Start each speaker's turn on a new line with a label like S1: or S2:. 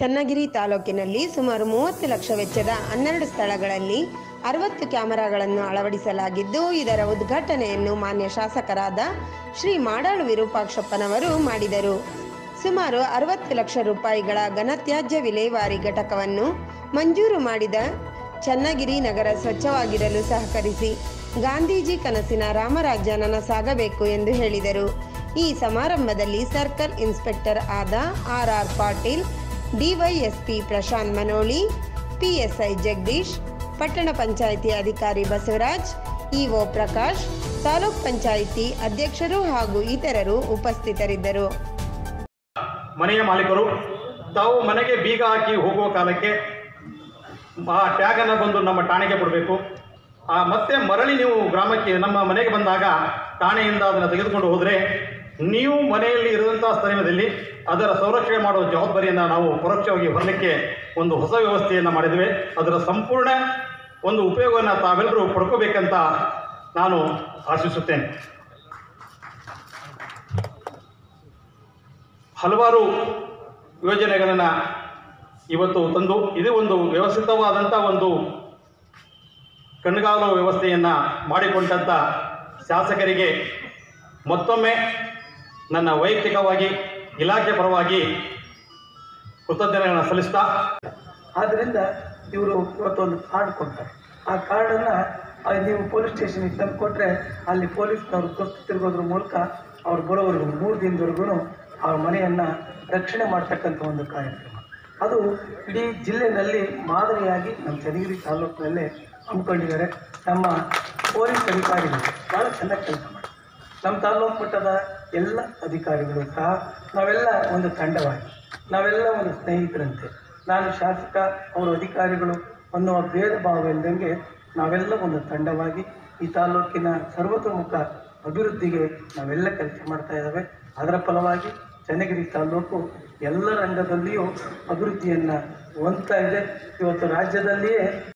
S1: ಚನ್ನಗಿರಿ ತಾಲೂಕಿನಲ್ಲಿ ಸುಮಾರು ಮೂವತ್ತು ಲಕ್ಷ ವೆಚ್ಚದ ಹನ್ನೆರಡು ಸ್ಥಳಗಳಲ್ಲಿ ಅರವತ್ತು ಕ್ಯಾಮೆರಾಗಳನ್ನು ಅಳವಡಿಸಲಾಗಿದ್ದು ಇದರ ಉದ್ಘಾಟನೆಯನ್ನು ಮಾನ್ಯ ಶಾಸಕರಾದ ಶ್ರೀ ಮಾಡಾಳು ವಿರೂಪಾಕ್ಷಪ್ಪನವರು ಮಾಡಿದರು ಸುಮಾರು ಅರವತ್ತು ಲಕ್ಷ ರೂಪಾಯಿಗಳ ಘನತ್ಯಾಜ್ಯ ವಿಲೇವಾರಿ ಘಟಕವನ್ನು ಮಂಜೂರು ಮಾಡಿದ ಚನ್ನಗಿರಿ ನಗರ ಸ್ವಚ್ಛವಾಗಿರಲು ಸಹಕರಿಸಿ ಗಾಂಧೀಜಿ ಕನಸಿನ ರಾಮರಾಜ್ಯ ನನಸಾಗಬೇಕು ಎಂದು ಹೇಳಿದರು ಈ ಸಮಾರಂಭದಲ್ಲಿ ಸರ್ಕಲ್ ಇನ್ಸ್ಪೆಕ್ಟರ್ ಆದ R R Patil DYSP Prashanth Manoli PSI Jagadish ಪಟ್ಟಣ ಪಂಚಾಯಿತಿ ಅಧಿಕಾರಿ ಬಸವರಾಜ್ ಇಒ ಪ್ರಕಾಶ್ ತಾಲೂಕ್ ಪಂಚಾಯಿತಿ ಅಧ್ಯಕ್ಷರು ಹಾಗೂ ಇತರರು ಉಪಸ್ಥಿತರಿದ್ದರು
S2: ಮನೆಯ ಮಾಲೀಕರು ತಾವು ಮನೆಗೆ ಬೀಗ ಹಾಕಿ ಹೋಗುವ ಕಾಲಕ್ಕೆ ಆ ಟ್ಯಾಗನ್ನು ಬಂದು ನಮ್ಮ ಠಾಣೆಗೆ ಕೊಡಬೇಕು ಆ ಮತ್ತೆ ಮರಳಿ ನೀವು ಗ್ರಾಮಕ್ಕೆ ನಮ್ಮ ಮನೆಗೆ ಬಂದಾಗ ಠಾಣೆಯಿಂದ ಅದನ್ನು ತೆಗೆದುಕೊಂಡು ಹೋದರೆ ನೀವು ಮನೆಯಲ್ಲಿ ಇರುವಂಥ ಸಮಯದಲ್ಲಿ ಅದರ ಸಂರಕ್ಷಣೆ ಮಾಡುವ ಜವಾಬ್ದಾರಿಯನ್ನು ನಾವು ಪರೋಕ್ಷವಾಗಿ ಹೊರಲಿಕ್ಕೆ ಒಂದು ಹೊಸ ವ್ಯವಸ್ಥೆಯನ್ನು ಮಾಡಿದ್ದೇವೆ ಅದರ ಸಂಪೂರ್ಣ ಒಂದು ಉಪಯೋಗವನ್ನು ತಾವೆಲ್ಲರೂ ಪಡ್ಕೋಬೇಕಂತ ನಾನು ಆಶಿಸುತ್ತೇನೆ ಹಲವಾರು ಯೋಜನೆಗಳನ್ನು ಇವತ್ತು ತಂದು ಇದೇ ಒಂದು ವ್ಯವಸ್ಥಿತವಾದಂಥ ಒಂದು ಕಣ್ಗಾಲು ವ್ಯವಸ್ಥೆಯನ್ನು ಮಾಡಿಕೊಂಡಂಥ ಶಾಸಕರಿಗೆ ಮತ್ತೊಮ್ಮೆ ನನ್ನ ವೈಯಕ್ತಿಕವಾಗಿ ಇಲಾಖೆ ಪರವಾಗಿ ಕೃತಜ್ಞತೆಗಳನ್ನು ಸಲ್ಲಿಸ್ತಾ
S3: ಆದ್ದರಿಂದ ಇವರು ಇವತ್ತೊಂದು ಕಾರ್ಡ್ ಕೊಡ್ತಾರೆ ಆ ಕಾರ್ಡನ್ನು ನೀವು ಪೊಲೀಸ್ ಸ್ಟೇಷನ್ಗೆ ತಂದು ಕೊಟ್ಟರೆ ಅಲ್ಲಿ ಪೊಲೀಸ್ನವರು ಗಸ್ತು ತಿರುಗೋದ್ರ ಮೂಲಕ ಅವ್ರು ಬರೋವರೆಗೂ ಮೂರು ದಿನದವರೆಗೂ ಆ ಮನೆಯನ್ನು ರಕ್ಷಣೆ ಮಾಡ್ತಕ್ಕಂಥ ಒಂದು ಕಾರ್ಯಕ್ರಮ ಅದು ಇಡೀ ಜಿಲ್ಲೆಯಲ್ಲಿ ಮಾದರಿಯಾಗಿ ನಮ್ಮ ಚನ್ನಗಿರಿ ತಾಲೂಕಿನಲ್ಲೇ ಹಮ್ಮಿಕೊಂಡಿದ್ದಾರೆ ನಮ್ಮ ಪೊಲೀಸ್ ಅಧಿಕಾರಿಗಳು ಭಾಳ ಚೆನ್ನಾಗಿ ಕೆಲಸ ಮಾಡ್ತಾರೆ ನಮ್ಮ ತಾಲೂಕು ಮಟ್ಟದ ಎಲ್ಲ ಅಧಿಕಾರಿಗಳು ಸಹ ನಾವೆಲ್ಲ ಒಂದು ತಂಡವಾಗಿ ನಾವೆಲ್ಲ ಒಂದು ಸ್ನೇಹಿತರಂತೆ ನಾನು ಶಾಸಕ ಅವರು ಅಧಿಕಾರಿಗಳು ಅನ್ನುವ ಭೇದ ಭಾವ ಇಲ್ಲದಂಗೆ ನಾವೆಲ್ಲ ಒಂದು ತಂಡವಾಗಿ ಈ ತಾಲೂಕಿನ ಸರ್ವತೋಮುಖ ಅಭಿವೃದ್ಧಿಗೆ ನಾವೆಲ್ಲ ಕೆಲಸ ಮಾಡ್ತಾ ಇದ್ದಾವೆ ಅದರ ಫಲವಾಗಿ ಚನ್ನಗಿರಿ ತಾಲೂಕು ಎಲ್ಲ ರಂಗದಲ್ಲಿಯೂ ಅಭಿವೃದ್ಧಿಯನ್ನು ಹೊಂದ್ತಾ ಇದೆ ಇವತ್ತು ರಾಜ್ಯದಲ್ಲಿಯೇ